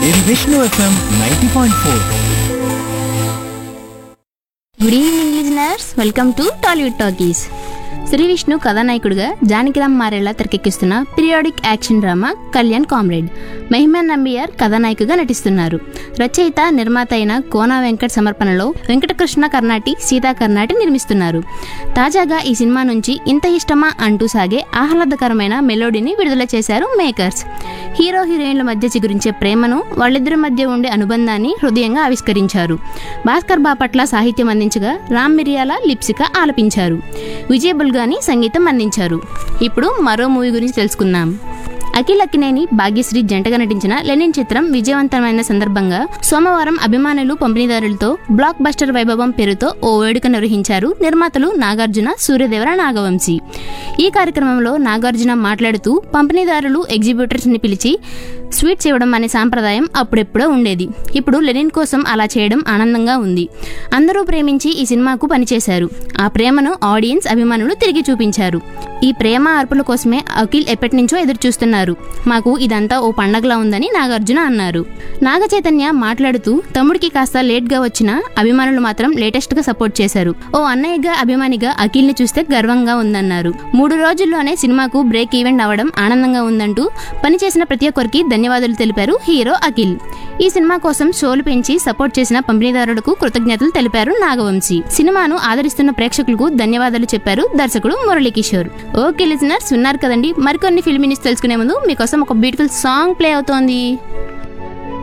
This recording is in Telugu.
in Vishnu FM 90.4. Good evening listeners welcome to Tollywood talkies Sree Vishnu కథానాయకుడిగా జానకిరామ్ మారేలా తెరకెక్కిస్తున్న periodic action drama Kalyan comrade Mehaman Nambiar కథానాయికగా నటిస్తున్నారు రచయిత నిర్మాత అయిన కోనా వెంకట్ సమర్పణలో వెంకటకృష్ణ కర్ణాటి సీతా కర్ణాటి నిర్మిస్తున్నారు తాజాగా ఈ సినిమా నుంచి ఇంత ఇష్టమా అంటూ సాగే ఆహ్లాదకరమైన మెలోడీని విడుదల చేశారు మేకర్స్ హీరో హీరోయిన్ల మధ్య చిగురించే ప్రేమను వాళ్ళిద్దరి మధ్య ఉండే అనుబంధాన్ని హృదయంగా ఆవిష్కరించారు భాస్కర్ బాపట్ల సాహిత్యం అందించగా రామ్ మిరియాల లిప్సిక ఆలపించారు విజయ్ బుల్గాని సంగీతం అందించారు ఇప్పుడు మరో మూవీ గురించి తెలుసుకుందాం అఖిల్ అక్కినేని భాగ్యశ్రీ జంటగా నటించిన లెనిన్ చిత్రం విజయవంతమైన సందర్భంగా సోమవారం అభిమానులు పంపిణీదారులతో బ్లాక్ బస్టర్ వైభవం పేరుతో ఓ వేడుక నిర్వహించారు నిర్మాతలు నాగార్జున సూర్యదేవర నాగవంశీ ఈ కార్యక్రమంలో నాగార్జున మాట్లాడుతూ పంపిణీదారులు ఎగ్జిబ్యూటర్స్ ని పిలిచి స్వీట్స్ ఇవ్వడం అనే సాంప్రదాయం అప్పుడెప్పుడో ఉండేది ఇప్పుడు లెనిన్ కోసం అలా చేయడం ఆనందంగా ఉంది అందరూ ప్రేమించి ఈ సినిమాకు పనిచేశారు ఆ ప్రేమను ఆడియన్స్ అభిమానులు తిరిగి చూపించారు ఈ ప్రేమ అర్పుల కోసమే అఖిల్ ఎప్పటి నుంచో ఎదురు చూస్తున్నారు మాకు ఇదంతా ఓ పండగలా ఉందని నాగార్జున అన్నారు నాగ చైతన్య మాట్లాడుతూ తమ్ముడికి కాస్త లేట్ గా వచ్చిన అభిమానులు మాత్రం లేటెస్ట్ గా సపోర్ట్ చేశారు ఓ అన్నయ్యగా అభిమానిగా అఖిల్ ని చూస్తే గర్వంగా ఉందన్నారు మూడు రోజుల్లోనే సినిమాకు బ్రేక్ ఈవెంట్ అవడం ఆనందంగా ఉందంటూ పనిచేసిన ప్రతి ఒక్కరికి ధన్యవాదాలు తెలిపారు హీరో అఖిల్ ఈ సినిమా కోసం షోలు పెంచి సపోర్ట్ చేసిన పంపిణీదారులకు కృతజ్ఞతలు తెలిపారు నాగవంశీ సినిమాను ఆదరిస్తున్న ప్రేక్షకులకు ధన్యవాదాలు చెప్పారు దర్శకుడు మురళీకిషోర్ ఓకే లిజనర్స్ విన్నారు కదండి మరికొన్ని ఫిల్మ్ న్యూస్ తెలుసుకునే ముందు మీకోసం ఒక బ్యూటిఫుల్ సాంగ్ ప్లే అవుతోంది